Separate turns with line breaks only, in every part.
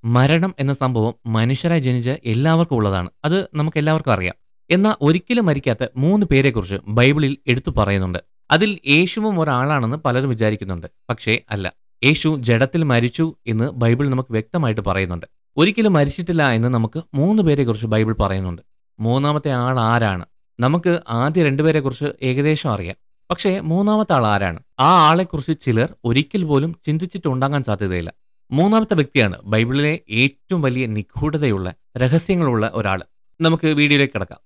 മരണം എന്ന സംഭവം മനുഷ്യരായി ജനിച്ച എല്ലാവർക്കും ഉള്ളതാണ് അത് നമുക്ക് എല്ലാവർക്കും അറിയാം എന്നാൽ ഒരിക്കലും മരിക്കാത്ത മൂന്ന് പേരെക്കുറിച്ച് ബൈബിളിൽ എടുത്തു പറയുന്നുണ്ട് അതിൽ യേശുവും ഒരാളാണെന്ന് പലരും വിചാരിക്കുന്നുണ്ട് പക്ഷേ അല്ല യേശു ജഡത്തിൽ മരിച്ചു എന്ന് ബൈബിൾ നമുക്ക് വ്യക്തമായിട്ട് പറയുന്നുണ്ട് ഒരിക്കലും മരിച്ചിട്ടില്ല എന്ന് നമുക്ക് മൂന്ന് പേരെക്കുറിച്ച് ബൈബിൾ പറയുന്നുണ്ട് മൂന്നാമത്തെ ആൾ ആരാണ് നമുക്ക് ആദ്യ രണ്ടുപേരെക്കുറിച്ച് ഏകദേശം അറിയാം പക്ഷേ മൂന്നാമത്തെ ആൾ ആരാണ് ആ ആളെക്കുറിച്ച് ചിലർ ഒരിക്കൽ പോലും ചിന്തിച്ചിട്ടുണ്ടാകാൻ സാധ്യതയില്ല മൂന്നാമത്തെ വ്യക്തിയാണ് ബൈബിളിലെ ഏറ്റവും വലിയ നിഗൂഢതയുള്ള രഹസ്യങ്ങളുള്ള ഒരാൾ നമുക്ക് വീഡിയോയിലേക്ക് കിടക്കാം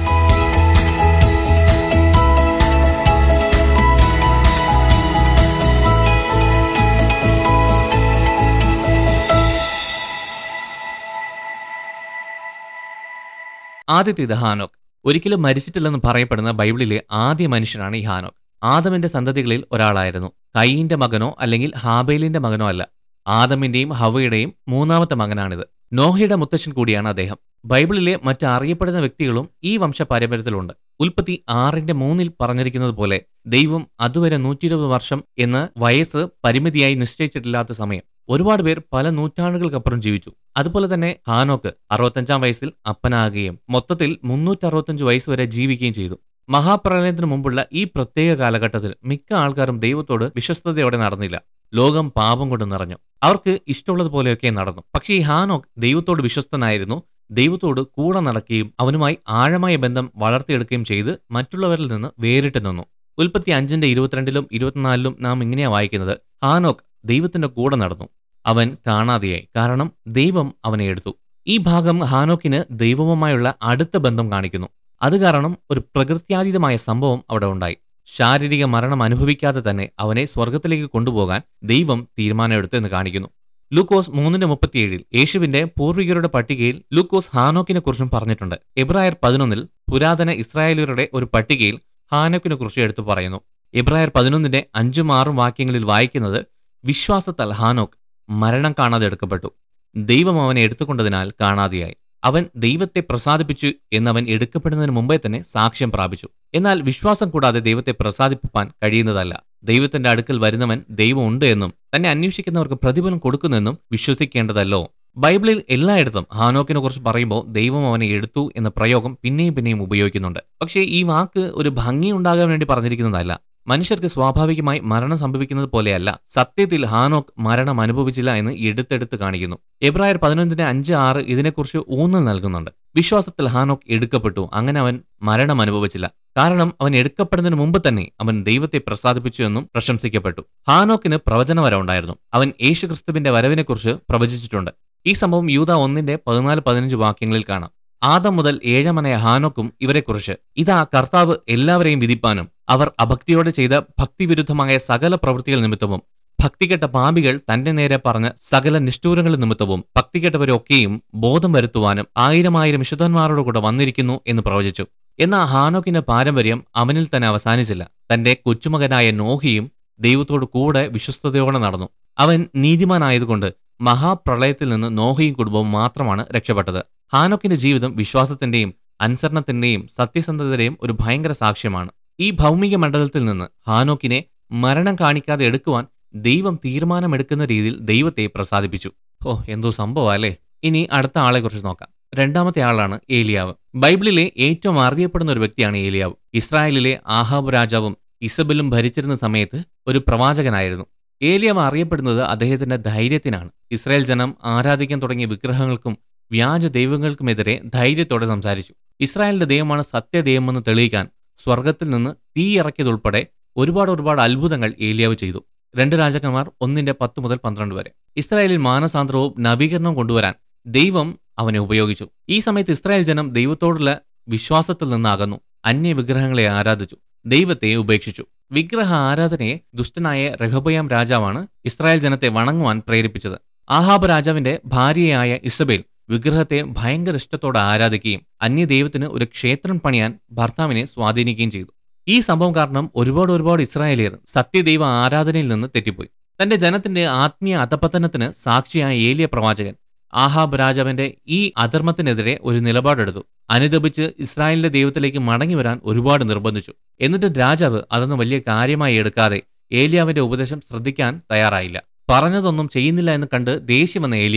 ആദ്യത്തേത് ഹാനോക്ക് ഒരിക്കലും മരിച്ചിട്ടില്ലെന്ന് പറയപ്പെടുന്ന ബൈബിളിലെ ആദ്യ മനുഷ്യനാണ് ഈ ഹാനോക്ക് ആദമിന്റെ സന്തതികളിൽ ഒരാളായിരുന്നു കൈയിന്റെ മകനോ അല്ലെങ്കിൽ ഹാബേലിന്റെ മകനോ അല്ല ആദമിന്റെയും ഹവയുടെയും മൂന്നാമത്തെ മകനാണിത് നോഹയുടെ മുത്തശ്ശൻ കൂടിയാണ് അദ്ദേഹം ബൈബിളിലെ മറ്റ് അറിയപ്പെടുന്ന വ്യക്തികളും ഈ വംശ പാരമ്പര്യത്തിലുണ്ട് ഉൽപ്പത്തി ആറിന്റെ മൂന്നിൽ പറഞ്ഞിരിക്കുന്നത് പോലെ ദൈവം അതുവരെ നൂറ്റി ഇരുപത് വർഷം എന്ന് വയസ്സ് പരിമിതിയായി നിശ്ചയിച്ചിട്ടില്ലാത്ത സമയം ഒരുപാട് പേർ പല നൂറ്റാണ്ടുകൾക്കപ്പുറം ജീവിച്ചു അതുപോലെ തന്നെ ഹാനോക്ക് അറുപത്തഞ്ചാം വയസ്സിൽ അപ്പനാകുകയും മൊത്തത്തിൽ മുന്നൂറ്ററുപത്തഞ്ച് വയസ്സ് വരെ ജീവിക്കുകയും ചെയ്തു മഹാപ്രളയത്തിന് മുമ്പുള്ള ഈ പ്രത്യേക കാലഘട്ടത്തിൽ മിക്ക ആൾക്കാരും ദൈവത്തോട് വിശ്വസ്തയോടെ നടന്നില്ല ലോകം പാപം കൊണ്ട് നിറഞ്ഞു അവർക്ക് ഇഷ്ടമുള്ളതുപോലെയൊക്കെ നടന്നു പക്ഷേ ഈ ഹാനോക്ക് ദൈവത്തോട് വിശ്വസ്തനായിരുന്നു ദൈവത്തോട് കൂടെ നടക്കുകയും അവനുമായി ആഴമായ ബന്ധം വളർത്തിയെടുക്കുകയും ചെയ്ത് മറ്റുള്ളവരിൽ നിന്ന് വേറിട്ട് നിന്നു ഉൽപ്പത്തി അഞ്ചിന്റെ ഇരുപത്തിരണ്ടിലും ഇരുപത്തിനാലിലും നാം ഇങ്ങനെയാ വായിക്കുന്നത് ഹാനോക്ക് ദൈവത്തിന്റെ കൂടെ നടന്നു അവൻ കാണാതെയായി കാരണം ദൈവം അവനെ എടുത്തു ഈ ഭാഗം ഹാനോക്കിന് ദൈവവുമായുള്ള അടുത്ത ബന്ധം കാണിക്കുന്നു അത് കാരണം ഒരു പ്രകൃത്യാതീതമായ സംഭവം അവിടെ ഉണ്ടായി ശാരീരിക മരണം അനുഭവിക്കാതെ തന്നെ അവനെ സ്വർഗത്തിലേക്ക് കൊണ്ടുപോകാൻ ദൈവം തീരുമാനമെടുത്തു എന്ന് കാണിക്കുന്നു ലൂക്കോസ് മൂന്നിന്റെ മുപ്പത്തിയേഴിൽ യേശുവിന്റെ പൂർവികരുടെ പട്ടികയിൽ ലൂക്കോസ് ഹാനോക്കിനെ കുറിച്ചും പറഞ്ഞിട്ടുണ്ട് എബ്രായർ പതിനൊന്നിൽ പുരാതന ഇസ്രായേലിയരുടെ ഒരു പട്ടികയിൽ ഹാനോക്കിനെ കുറിച്ച് എടുത്തു പറയുന്നു എബ്രായർ പതിനൊന്നിന്റെ അഞ്ചും ആറും വാക്യങ്ങളിൽ വായിക്കുന്നത് വിശ്വാസത്താൽ ഹാനോക്ക് മരണം കാണാതെ എടുക്കപ്പെട്ടു ദൈവം അവനെ എടുത്തുകൊണ്ടതിനാൽ കാണാതെയായി അവൻ ദൈവത്തെ പ്രസാദിപ്പിച്ചു എന്നവൻ എടുക്കപ്പെടുന്നതിന് മുമ്പേ തന്നെ സാക്ഷ്യം പ്രാപിച്ചു എന്നാൽ വിശ്വാസം കൂടാതെ ദൈവത്തെ പ്രസാദിപ്പിക്കാൻ കഴിയുന്നതല്ല ദൈവത്തിന്റെ അടുക്കൽ വരുന്നവൻ ദൈവം ഉണ്ട് എന്നും തന്നെ അന്വേഷിക്കുന്നവർക്ക് പ്രതിഫലം കൊടുക്കുന്നെന്നും വിശ്വസിക്കേണ്ടതല്ലോ ബൈബിളിൽ എല്ലായിടത്തും ഹാനോക്കിനെ കുറിച്ച് പറയുമ്പോൾ ദൈവം അവനെ എടുത്തു എന്ന പ്രയോഗം പിന്നെയും പിന്നെയും ഉപയോഗിക്കുന്നുണ്ട് പക്ഷേ ഈ വാക്ക് ഒരു ഭംഗി ഉണ്ടാകാൻ വേണ്ടി പറഞ്ഞിരിക്കുന്നതല്ല മനുഷ്യർക്ക് സ്വാഭാവികമായി മരണം സംഭവിക്കുന്നത് പോലെയല്ല സത്യത്തിൽ ഹാനോക്ക് മരണം അനുഭവിച്ചില്ല എന്ന് എടുത്തെടുത്ത് കാണിക്കുന്നു എബ്രായർ പതിനൊന്നിന്റെ അഞ്ച് ആറ് ഇതിനെക്കുറിച്ച് ഊന്നൽ നൽകുന്നുണ്ട് വിശ്വാസത്തിൽ ഹാനോക്ക് എടുക്കപ്പെട്ടു അങ്ങനെ അവൻ മരണം അനുഭവിച്ചില്ല കാരണം അവൻ എടുക്കപ്പെടുന്നതിന് മുമ്പ് തന്നെ അവൻ ദൈവത്തെ പ്രസാദിപ്പിച്ചു എന്നും പ്രശംസിക്കപ്പെട്ടു ഹാനോക്കിന് പ്രവചനവരം ഉണ്ടായിരുന്നു അവൻ യേശുക്രിസ്തുവിന്റെ വരവിനെക്കുറിച്ച് പ്രവചിച്ചിട്ടുണ്ട് ഈ സംഭവം യൂത ഒന്നിന്റെ പതിനാല് പതിനഞ്ച് വാക്യങ്ങളിൽ കാണാം ആദം മുതൽ ഏഴമനായ ഹാനോക്കും ഇവരെക്കുറിച്ച് ഇതാ കർത്താവ് എല്ലാവരെയും വിധിപ്പാനും അവർ അഭക്തിയോടെ ചെയ്ത ഭക്തിവിരുദ്ധമായ സകല പ്രവൃത്തികൾ നിമിത്തവും ഭക്തികെട്ട പാപികൾ തന്റെ നേരെ പറഞ്ഞ സകല നിഷ്ഠൂരങ്ങൾ നിമിത്തവും ഭക്തികെട്ടവരൊക്കെയും ബോധം വരുത്തുവാനും ആയിരം ആയിരം വിശുദ്ധന്മാരോട് കൂടെ വന്നിരിക്കുന്നു എന്ന് പ്രവചിച്ചു എന്നാൽ ഹാനോക്കിന്റെ പാരമ്പര്യം അവനിൽ തന്നെ അവസാനിച്ചില്ല തന്റെ കൊച്ചുമകനായ നോഹിയും ദൈവത്തോട് കൂടെ വിശ്വസ്തയോടെ നടന്നു അവൻ നീതിമാനായതുകൊണ്ട് മഹാപ്രളയത്തിൽ നിന്ന് നോഹയും കുടുംബവും മാത്രമാണ് രക്ഷപ്പെട്ടത് ഹാനോക്കിന്റെ ജീവിതം വിശ്വാസത്തിന്റെയും അനുസരണത്തിന്റെയും സത്യസന്ധതയുടെയും ഒരു ഭയങ്കര സാക്ഷ്യമാണ് ഈ ഭൗമിക മണ്ഡലത്തിൽ നിന്ന് ഹാനോക്കിനെ മരണം കാണിക്കാതെ എടുക്കുവാൻ ദൈവം തീരുമാനമെടുക്കുന്ന രീതിയിൽ ദൈവത്തെ പ്രസാദിപ്പിച്ചു ഓ എന്തോ സംഭവം അല്ലേ ഇനി അടുത്ത ആളെ കുറിച്ച് നോക്കാം രണ്ടാമത്തെ ആളാണ് ഏലിയാവ് ബൈബിളിലെ ഏറ്റവും അറിയപ്പെടുന്ന ഒരു വ്യക്തിയാണ് ഏലിയാവ് ഇസ്രായേലിലെ ആഹാബ് രാജാവും ഇസബലും ഭരിച്ചിരുന്ന സമയത്ത് ഒരു പ്രവാചകനായിരുന്നു ഏലിയാവ് അറിയപ്പെടുന്നത് അദ്ദേഹത്തിന്റെ ധൈര്യത്തിനാണ് ഇസ്രായേൽ ജനം ആരാധിക്കാൻ തുടങ്ങിയ വിഗ്രഹങ്ങൾക്കും വ്യാജ ദൈവങ്ങൾക്കുമെതിരെ ധൈര്യത്തോടെ സംസാരിച്ചു ഇസ്രായേലിന്റെ ദൈവമാണ് സത്യദൈവമെന്ന് തെളിയിക്കാൻ സ്വർഗത്തിൽ നിന്ന് തീ ഇറക്കിയതുൾപ്പെടെ ഒരുപാട് ഒരുപാട് അത്ഭുതങ്ങൾ ഏലിയാവ് ചെയ്തു രണ്ട് രാജാക്കന്മാർ ഒന്നിന്റെ പത്ത് മുതൽ പന്ത്രണ്ട് വരെ ഇസ്രായേലിൽ മാനസാന്തരവും നവീകരണവും കൊണ്ടുവരാൻ ദൈവം അവനെ ഉപയോഗിച്ചു ഈ സമയത്ത് ഇസ്രായേൽ ജനം ദൈവത്തോടുള്ള വിശ്വാസത്തിൽ നിന്നാകുന്നു അന്യ വിഗ്രഹങ്ങളെ ആരാധിച്ചു ദൈവത്തെ ഉപേക്ഷിച്ചു വിഗ്രഹ ആരാധനയെ ദുഷ്ടനായ രഹബയാം രാജാവാണ് ഇസ്രായേൽ ജനത്തെ വണങ്ങുവാൻ പ്രേരിപ്പിച്ചത് ആഹാബ് രാജാവിന്റെ ഭാര്യയായ ഇസബേൽ വിഗ്രഹത്തെ ഭയങ്കര ഇഷ്ടത്തോടെ ആരാധിക്കുകയും അന്യ ദൈവത്തിന് ഒരു ക്ഷേത്രം പണിയാൻ ഭർത്താവിനെ സ്വാധീനിക്കുകയും ചെയ്തു ഈ സംഭവം കാരണം ഒരുപാട് ഒരുപാട് ഇസ്രായേലിയർ സത്യദൈവ ആരാധനയിൽ നിന്ന് തെറ്റിപ്പോയി തന്റെ ജനത്തിന്റെ ആത്മീയ അധപതനത്തിന് സാക്ഷിയായ ഏലിയ പ്രവാചകൻ ആഹാബ് രാജാവിന്റെ ഈ അധർമ്മത്തിനെതിരെ ഒരു നിലപാടെടുത്തു അനുദപിച്ച് ഇസ്രായേലിന്റെ ദൈവത്തിലേക്ക് മടങ്ങി വരാൻ ഒരുപാട് നിർബന്ധിച്ചു എന്നിട്ട് രാജാവ് അതൊന്നും വലിയ കാര്യമായി എടുക്കാതെ ഏലിയാവിന്റെ ഉപദേശം ശ്രദ്ധിക്കാൻ തയ്യാറായില്ല പറഞ്ഞതൊന്നും ചെയ്യുന്നില്ല എന്ന് കണ്ട് ദേഷ്യം വന്ന ഏലിയാവ്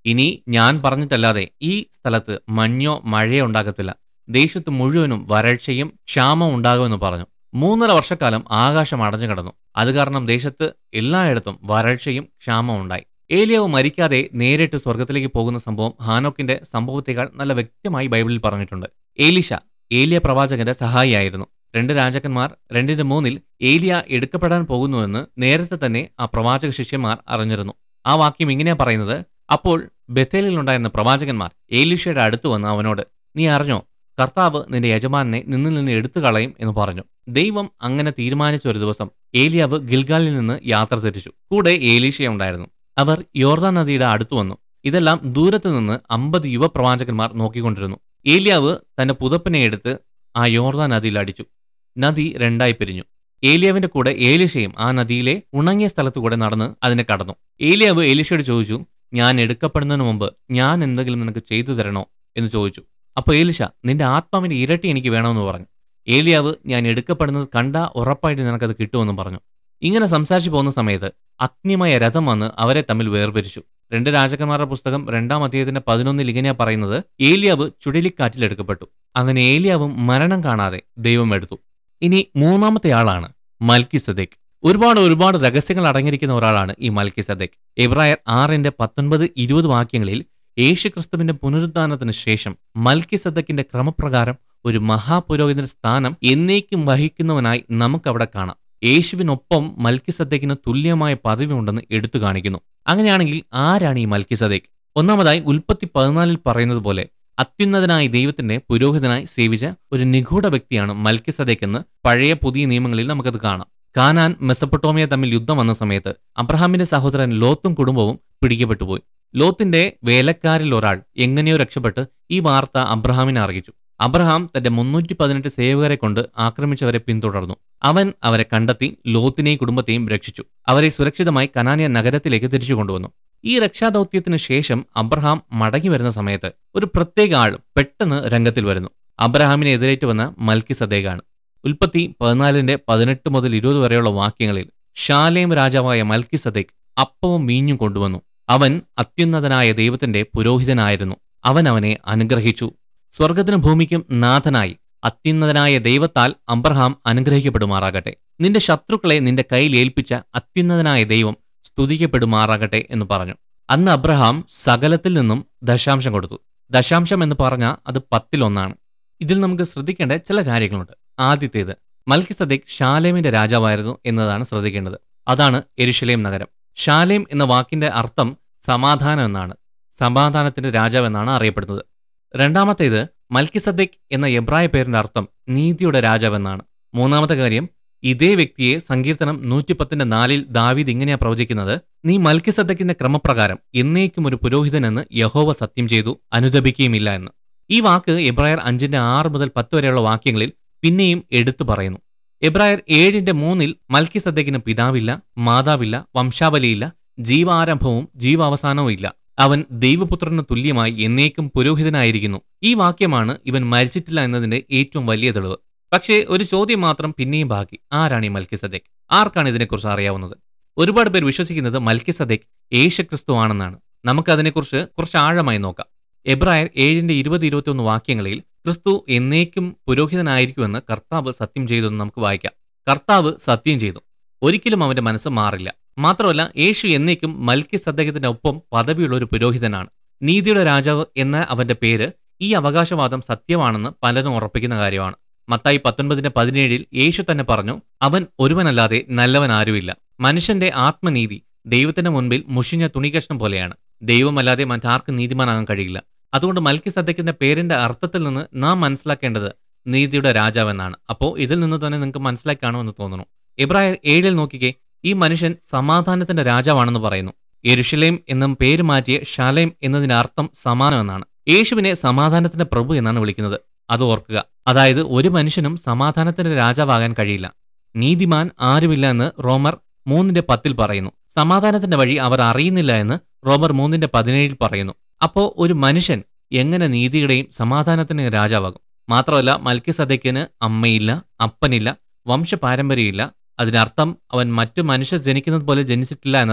ഇനി ഞാൻ പറഞ്ഞിട്ടല്ലാതെ ഈ സ്ഥലത്ത് മഞ്ഞോ മഴയോ ഉണ്ടാകത്തില്ല ദേശത്ത് മുഴുവനും വരൾച്ചയും ക്ഷാമവും ഉണ്ടാകുമെന്ന് പറഞ്ഞു മൂന്നര വർഷക്കാലം ആകാശം അടഞ്ഞു കിടന്നു അത് കാരണം ദേശത്ത് എല്ലായിടത്തും വരൾച്ചയും ക്ഷാമവും ഉണ്ടായി ഏലിയാവ് മരിക്കാതെ നേരിട്ട് സ്വർഗത്തിലേക്ക് പോകുന്ന സംഭവം ഹാനോക്കിന്റെ സംഭവത്തെക്കാൾ നല്ല വ്യക്തമായി ബൈബിളിൽ പറഞ്ഞിട്ടുണ്ട് ഏലിഷ ഏലിയ പ്രവാചകന്റെ സഹായിയായിരുന്നു രണ്ട് രാജാക്കന്മാർ രണ്ടിന്റെ മൂന്നിൽ ഏലിയ എടുക്കപ്പെടാൻ പോകുന്നുവെന്ന് നേരത്തെ തന്നെ ആ പ്രവാചക ശിഷ്യന്മാർ അറിഞ്ഞിരുന്നു ആ വാക്യം ഇങ്ങനെയാ പറയുന്നത് അപ്പോൾ ബത്തേലിലുണ്ടായിരുന്ന പ്രവാചകന്മാർ ഏലിഷയുടെ അടുത്ത് വന്ന് അവനോട് നീ അറിഞ്ഞോ കർത്താവ് നിന്റെ യജമാനെ നിന്നിൽ നിന്ന് എടുത്തു കളയും എന്ന് പറഞ്ഞു ദൈവം അങ്ങനെ തീരുമാനിച്ച ഒരു ദിവസം ഏലിയാവ് ഗിൽഗാലിൽ നിന്ന് യാത്ര തിരിച്ചു കൂടെ ഏലീഷയുണ്ടായിരുന്നു അവർ യോർദാൻ നദിയുടെ അടുത്തു വന്നു ഇതെല്ലാം ദൂരത്ത് നിന്ന് അമ്പത് യുവപ്രവാചകന്മാർ നോക്കിക്കൊണ്ടിരുന്നു ഏലിയാവ് തന്റെ പുതപ്പിനെ എടുത്ത് ആ യോർദാൻ നദിയിൽ അടിച്ചു നദി രണ്ടായി പിരിഞ്ഞു ഏലിയാവിന്റെ കൂടെ ഏലിഷയും ആ നദിയിലെ ഉണങ്ങിയ സ്ഥലത്തുകൂടെ നടന്ന് അതിനെ കടന്നു ഏലിയാവ് ഏലിഷയോട് ചോദിച്ചു ഞാൻ എടുക്കപ്പെടുന്നതിന് മുമ്പ് ഞാൻ എന്തെങ്കിലും നിനക്ക് ചെയ്തു തരണോ എന്ന് ചോദിച്ചു അപ്പോൾ ഏലിഷ നിന്റെ ആത്മാവിന്റെ ഇരട്ടി എനിക്ക് വേണമെന്ന് പറഞ്ഞു ഏലിയാവ് ഞാൻ എടുക്കപ്പെടുന്നത് കണ്ടാ ഉറപ്പായിട്ട് നിനക്കത് കിട്ടുമെന്നും പറഞ്ഞു ഇങ്ങനെ സംസാരിച്ചു പോകുന്ന സമയത്ത് അഗ്നിമയ രഥം വന്ന് അവരെ തമ്മിൽ വേർപിരിച്ചു രണ്ട് രാജകുമാരുടെ പുസ്തകം രണ്ടാം അധ്യായത്തിന്റെ പതിനൊന്നിൽ ഇങ്ങനെയാ പറയുന്നത് ഏലിയാവ് ചുഴലിക്കാറ്റിൽ എടുക്കപ്പെട്ടു അങ്ങനെ ഏലിയാവും മരണം കാണാതെ ദൈവം എടുത്തു ഇനി മൂന്നാമത്തെ ആളാണ് മൽക്കി സദേക്ക് ഒരുപാട് ഒരുപാട് രഹസ്യങ്ങൾ അടങ്ങിയിരിക്കുന്ന ഒരാളാണ് ഈ മൽക്കി സദേക്ക് എബ്രായർ ആറിന്റെ പത്തൊൻപത് ഇരുപത് വാക്യങ്ങളിൽ യേശുക്രിസ്തുവിന്റെ പുനരുദ്ധാനത്തിന് ശേഷം മൽക്കി സദക്കിന്റെ ക്രമപ്രകാരം ഒരു മഹാപുരോഹിതന്റെ സ്ഥാനം എന്നേക്കും വഹിക്കുന്നവനായി നമുക്കവിടെ കാണാം യേശുവിനൊപ്പം മൽക്കി സദ്ദേക്കിന് തുല്യമായ പദവി ഉണ്ടെന്ന് എടുത്തു കാണിക്കുന്നു അങ്ങനെയാണെങ്കിൽ ആരാണ് ഈ മൽക്കി സദേക്ക് ഒന്നാമതായി ഉൽപ്പത്തി പതിനാലിൽ പറയുന്നത് പോലെ അത്യുന്നതനായ ദൈവത്തിന്റെ പുരോഹിതനായി സേവിച്ച ഒരു നിഗൂഢ വ്യക്തിയാണ് മൽക്കി സദേക്ക് എന്ന് പഴയ പുതിയ നിയമങ്ങളിൽ നമുക്കത് കാണാം കാനാൻ മെസ്സപ്പൊട്ടോമിയ തമ്മിൽ യുദ്ധം വന്ന സമയത്ത് അബ്രഹാമിന്റെ സഹോദരൻ ലോത്തും കുടുംബവും പിടിക്കപ്പെട്ടുപോയി ലോത്തിന്റെ വേലക്കാരിൽ ഒരാൾ എങ്ങനെയോ രക്ഷപ്പെട്ട് ഈ വാർത്ത അബ്രഹാമിനെ അറിയിച്ചു അബ്രഹാം തന്റെ മുന്നൂറ്റി പതിനെട്ട് സേവകരെ കൊണ്ട് ആക്രമിച്ചവരെ പിന്തുടർന്നു അവൻ അവരെ കണ്ടെത്തി ലോത്തിനെയും കുടുംബത്തെയും രക്ഷിച്ചു അവരെ സുരക്ഷിതമായി കനാനിയ നഗരത്തിലേക്ക് തിരിച്ചു കൊണ്ടുവന്നു ഈ രക്ഷാദൗത്യത്തിന് ശേഷം അബ്രഹാം മടങ്ങി വരുന്ന സമയത്ത് ഒരു പ്രത്യേക ആൾ പെട്ടെന്ന് രംഗത്തിൽ വരുന്നു അബ്രഹാമിനെ എതിരേറ്റ് വന്ന മൽക്കി സദേഗാണ് ഉൽപ്പത്തി പതിനാലിന്റെ പതിനെട്ട് മുതൽ ഇരുപത് വരെയുള്ള വാക്യങ്ങളിൽ ഷാലേം രാജാവായ മൽക്കി സദേക്ക് അപ്പവും വീഞ്ഞും കൊണ്ടുവന്നു അവൻ അത്യുന്നതനായ ദൈവത്തിന്റെ പുരോഹിതനായിരുന്നു അവൻ അവനെ അനുഗ്രഹിച്ചു സ്വർഗത്തിനും ഭൂമിക്കും നാഥനായി അത്യുന്നതനായ ദൈവത്താൽ അബ്രഹാം അനുഗ്രഹിക്കപ്പെടുമാറാകട്ടെ നിന്റെ ശത്രുക്കളെ നിന്റെ കയ്യിൽ ഏൽപ്പിച്ച അത്യുന്നതനായ ദൈവം സ്തുതിക്കപ്പെടുമാറാകട്ടെ എന്ന് പറഞ്ഞു അന്ന് അബ്രഹാം സകലത്തിൽ നിന്നും ദശാംശം കൊടുത്തു ദശാംശം എന്ന് പറഞ്ഞാൽ അത് പത്തിലൊന്നാണ് ഇതിൽ നമുക്ക് ശ്രദ്ധിക്കേണ്ട ചില കാര്യങ്ങളുണ്ട് ആദ്യത്തേത് മൽക്കി സദേക് ഷാലേമിന്റെ രാജാവായിരുന്നു എന്നതാണ് ശ്രദ്ധിക്കേണ്ടത് അതാണ് എരുഷലേം നഗരം ഷാലേം എന്ന വാക്കിന്റെ അർത്ഥം സമാധാനം എന്നാണ് സമാധാനത്തിന്റെ രാജാവ് എന്നാണ് അറിയപ്പെടുന്നത് രണ്ടാമത്തേത് മൽക്കിസദ്ദെക് എന്ന എബ്രായ പേരിന്റെ അർത്ഥം നീതിയുടെ രാജാവെന്നാണ് മൂന്നാമത്തെ കാര്യം ഇതേ വ്യക്തിയെ സങ്കീർത്തനം നൂറ്റിപ്പത്തിന്റെ നാലിൽ ദാവീദ് ഇങ്ങനെയാ പ്രവചിക്കുന്നത് നീ മൽക്കിസദ്ദക്കിന്റെ ക്രമപ്രകാരം എന്നേക്കും ഒരു പുരോഹിതൻ എന്ന് യഹോവ സത്യം ചെയ്തു അനുദപിക്കുകയുമില്ല എന്ന് ഈ വാക്ക് എബ്രായർ അഞ്ചിന്റെ ആറ് മുതൽ പത്ത് വരെയുള്ള വാക്യങ്ങളിൽ പിന്നെയും എടുത്തു പറയുന്നു എബ്രായർ ഏഴിന്റെ മൂന്നിൽ മൽക്കിസദ്ദക്കിന് പിതാവില്ല മാതാവില്ല വംശാവലിയില്ല ജീവാരംഭവും ജീവാവസാനവും ഇല്ല അവൻ ദൈവപുത്രന് തുല്യമായി എന്നേക്കും പുരോഹിതനായിരിക്കുന്നു ഈ വാക്യമാണ് ഇവൻ മരിച്ചിട്ടില്ല എന്നതിന്റെ ഏറ്റവും വലിയ തെളിവ് പക്ഷേ ഒരു ചോദ്യം മാത്രം പിന്നെയും ബാക്കി ആരാണ് ഈ മൽക്കിസദേക്ക് ആർക്കാണ് ഇതിനെക്കുറിച്ച് അറിയാവുന്നത് ഒരുപാട് പേർ വിശ്വസിക്കുന്നത് മൽക്കിസദേക്ക് യേശുക്രിസ്തു ആണെന്നാണ് നമുക്ക് അതിനെക്കുറിച്ച് കുറച്ച് ആഴമായി നോക്കാം എബ്രായർ ഏഴിന്റെ ഇരുപത് ഇരുപത്തിയൊന്ന് വാക്യങ്ങളിൽ ക്രിസ്തു എന്നേക്കും പുരോഹിതനായിരിക്കുമെന്ന് കർത്താവ് സത്യം ചെയ്തെന്ന് നമുക്ക് വായിക്കാം കർത്താവ് സത്യം ചെയ്തു ഒരിക്കലും അവന്റെ മനസ്സ് മാറില്ല മാത്രമല്ല യേശു എന്നേക്കും മൽക്കി സദ്ദേഹത്തിന്റെ ഒപ്പം പദവിയുള്ള ഒരു പുരോഹിതനാണ് നീതിയുടെ രാജാവ് എന്ന അവന്റെ പേര് ഈ അവകാശവാദം സത്യമാണെന്ന് പലരും ഉറപ്പിക്കുന്ന കാര്യമാണ് മത്തായി പത്തൊൻപതിന്റെ പതിനേഴിൽ യേശു തന്നെ പറഞ്ഞു അവൻ ഒരുവനല്ലാതെ നല്ലവൻ ആരുമില്ല മനുഷ്യന്റെ ആത്മനീതി ദൈവത്തിന്റെ മുൻപിൽ മുഷിഞ്ഞ തുണികഷ്ണം പോലെയാണ് ദൈവമല്ലാതെ മറ്റാർക്കും നീതിമാനാകാൻ കഴിയില്ല അതുകൊണ്ട് മൽക്കി സദ്ദക്കിന്റെ പേരിന്റെ അർത്ഥത്തിൽ നിന്ന് നാം മനസ്സിലാക്കേണ്ടത് നീതിയുടെ രാജാവെന്നാണ് അപ്പോൾ ഇതിൽ നിന്ന് തന്നെ നിങ്ങൾക്ക് മനസ്സിലാക്കി കാണുമെന്ന് തോന്നുന്നു ഇബ്രാഹിം ഏഴിൽ നോക്കിക്കേ ഈ മനുഷ്യൻ സമാധാനത്തിന്റെ രാജാവാണെന്ന് പറയുന്നു യെരുഷലേം എന്നും പേര് മാറ്റിയ ഷാലേം എന്നതിന്റെ അർത്ഥം സമാനം എന്നാണ് യേശുവിനെ സമാധാനത്തിന്റെ പ്രഭു എന്നാണ് വിളിക്കുന്നത് അത് ഓർക്കുക അതായത് ഒരു മനുഷ്യനും സമാധാനത്തിന്റെ രാജാവാകാൻ കഴിയില്ല നീതിമാൻ ആരുമില്ല എന്ന് റോമർ മൂന്നിന്റെ പത്തിൽ പറയുന്നു സമാധാനത്തിന്റെ വഴി അവർ അറിയുന്നില്ല എന്ന് റോമർ മൂന്നിന്റെ പതിനേഴിൽ പറയുന്നു അപ്പോ ഒരു മനുഷ്യൻ എങ്ങനെ നീതിയുടെയും സമാധാനത്തിന്റെയും രാജാവാകും മാത്രമല്ല മൽക്കി സദയ്ക്കിന് അമ്മയില്ല അപ്പനില്ല വംശപാരമ്പര്യമില്ല അതിനർത്ഥം അവൻ മറ്റു മനുഷ്യർ ജനിക്കുന്നത് പോലെ ജനിച്ചിട്ടില്ല എന്നതാണ്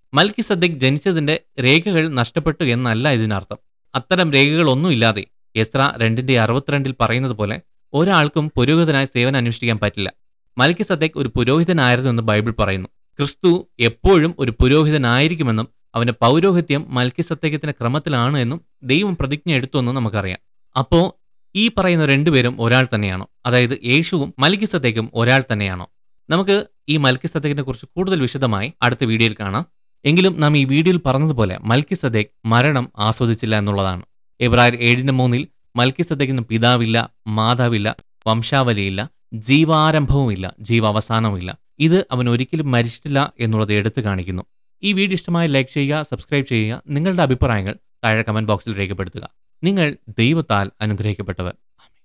മൽക്കി സദ്ദഖ് ജനിച്ചതിന്റെ രേഖകൾ നഷ്ടപ്പെട്ടു എന്നല്ല ഇതിനർത്ഥം അത്തരം രേഖകളൊന്നുമില്ലാതെ എസ്ര രണ്ടിന്റെ അറുപത്തിരണ്ടിൽ പറയുന്നത് പോലെ ഒരാൾക്കും പുരോഹിതനായി സേവനം അനുഷ്ഠിക്കാൻ പറ്റില്ല മൽക്കി സദ്ദഖ് ഒരു പുരോഹിതനായിരുന്നു എന്ന് ബൈബിൾ പറയുന്നു ക്രിസ്തു എപ്പോഴും ഒരു പുരോഹിതനായിരിക്കുമെന്നും അവന്റെ പൗരോഹിത്യം മൽക്കി സദ്ദഖത്തിന്റെ ക്രമത്തിലാണ് എന്നും ദൈവം പ്രതിജ്ഞ എടുത്തു എന്നും നമുക്കറിയാം അപ്പോ ഈ പറയുന്ന രണ്ടുപേരും ഒരാൾ തന്നെയാണോ അതായത് യേശുവും മൽക്കി സദ്ദഖും ഒരാൾ തന്നെയാണോ നമുക്ക് ഈ മൽക്കി സദ്ദഖിനെ കുറിച്ച് കൂടുതൽ വിശദമായി അടുത്ത വീഡിയോയിൽ കാണാം എങ്കിലും നാം ഈ വീഡിയോയിൽ പറഞ്ഞതുപോലെ മൽക്കി സദ്ദഖ് മരണം ആസ്വദിച്ചില്ല എന്നുള്ളതാണ് എബ്രായർ ഏഴിന്റെ മൂന്നിൽ മൽക്കി സദ്ദഖിന് പിതാവില്ല മാതാവില്ല വംശാവലിയില്ല ജീവാരംഭവുമില്ല ജീവാവസാനവുമില്ല ഇത് അവൻ ഒരിക്കലും മരിച്ചിട്ടില്ല എന്നുള്ളത് എടുത്തു കാണിക്കുന്നു ഈ വീഡിയോ ഇഷ്ടമായി ലൈക്ക് ചെയ്യുക സബ്സ്ക്രൈബ് ചെയ്യുക നിങ്ങളുടെ അഭിപ്രായങ്ങൾ താഴെ കമന്റ് ബോക്സിൽ രേഖപ്പെടുത്തുക നിങ്ങൾ ദൈവത്താൽ അനുഗ്രഹിക്കപ്പെട്ടവർ